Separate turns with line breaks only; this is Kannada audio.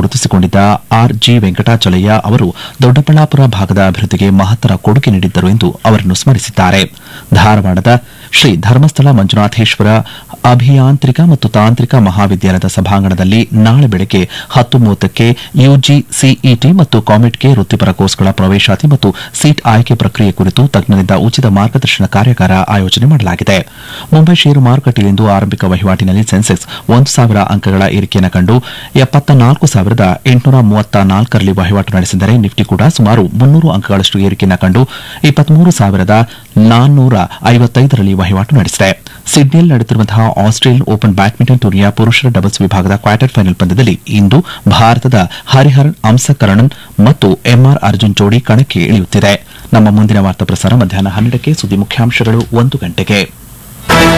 ಗುರುತಿಸಿಕೊಂಡಿದ್ದ ಆರ್ ಜಿ ವೆಂಕಟಾಚಲಯ್ಯ ಅವರು ದೊಡ್ಡಬಳ್ಳಾಪುರ ಭಾಗದ ಅಭಿವೃದ್ಧಿಗೆ ಮಹತ್ತರ ಕೊಡುಗೆ ನೀಡಿದ್ದರು ಎಂದು ಅವರನ್ನು ಸ್ಮರಿಸಿದ್ದಾರೆ ಧಾರವಾಡದ ಶ್ರೀ ಧರ್ಮಸ್ಥಳ ಮಂಜುನಾಥೇಶ್ವರ ಅಭಿಯಾಂತ್ರಿಕ ಮತ್ತು ತಾಂತ್ರಿಕ ಮಹಾವಿದ್ಯಾಲಯದ ಸಭಾಂಗಣದಲ್ಲಿ ನಾಳೆ ಬೆಳಗ್ಗೆ ಹತ್ತು ಮೂವತ್ತಕ್ಕೆ ಯುಜಿ ಸಿಇಟಿ ಮತ್ತು ಕಾಮೆಟ್ಗೆ ವೃತ್ತಿಪರ ಕೋರ್ಸ್ಗಳ ಪ್ರವೇಶಾತಿ ಮತ್ತು ಸೀಟ್ ಆಯ್ಕೆ ಪ್ರಕ್ರಿಯೆ ಕುರಿತು ತಜ್ಞರಿಂದ ಉಚಿತ ಮಾರ್ಗದರ್ಶನ ಕಾರ್ಯಾಗಾರ ಆಯೋಜನೆ ಮಾಡಲಾಗಿದೆ ಮುಂಬೈ ಷೇರು ಮಾರುಕಟ್ಟೆಯಲ್ಲಿಂದು ಆರಂಭಿಕ ವಹಿವಾಟಿನಲ್ಲಿ ಸೆನ್ಸೆಕ್ಸ್ ಒಂದು ಸಾವಿರ ಅಂಕಗಳ ಏರಿಕೆಯನ್ನು ಕಂಡು ಎಪ್ಪತ್ತ ನಾಲ್ಕು ಸಾವಿರದ ಎಂಟುನೂರ ಮೂವತ್ತ ನಾಲ್ಕರಲ್ಲಿ ವಹಿವಾಟು ನಡೆಸಿದರೆ ನಿಫ್ಟಿ ಕೂಡ ಸುಮಾರು ಮುನ್ನೂರು ಅಂಕಗಳಷ್ಟು ಏರಿಕೆಯನ್ನು ಕಂಡು ಇಪ್ಪತ್ಮೂರು ಸಾವಿರದ ನಾನ್ನೂರ ಐವತ್ತೈದರಲ್ಲಿ ವಹಿವಾಟು ನಡೆಸಿದೆ ಸಿಡ್ನಿಯಲ್ಲಿ ನಡೆಯುತ್ತಿರುವಂತಹ ಆಸ್ಟ್ರೇಲಿಯನ್ ಓಪನ್ ಬ್ಯಾಡ್ಮಿಂಟನ್ ಟೂರ್ನಿಯ ಪುರುಷರ ಡಬಲ್ಸ್ ವಿಭಾಗದ ಕ್ವಾರ್ಟರ್ ಫೈನಲ್ ಪಂದ್ಯದಲ್ಲಿ ಇಂದು ಭಾರತದ ಹರಿಹರನ್ ಅಂಸಕರಣನ್ ಮತ್ತು ಎಂಆರ್ ಅರ್ಜುನ್ ಜೋಡಿ ಕಣಕ್ಕೆ ಇಳಿಯುತ್ತಿದೆ ನಮ್ಮ ಮುಂದಿನ ವಾರ್ತಾ ಪ್ರಸಾರ ಮಧ್ಯಾಹ್ನ ಹನ್ನೆರಡಕ್ಕೆ ಸುದ್ದಿ ಮುಖ್ಯಾಂಶಗಳು ಒಂದು ಗಂಟೆಗೆ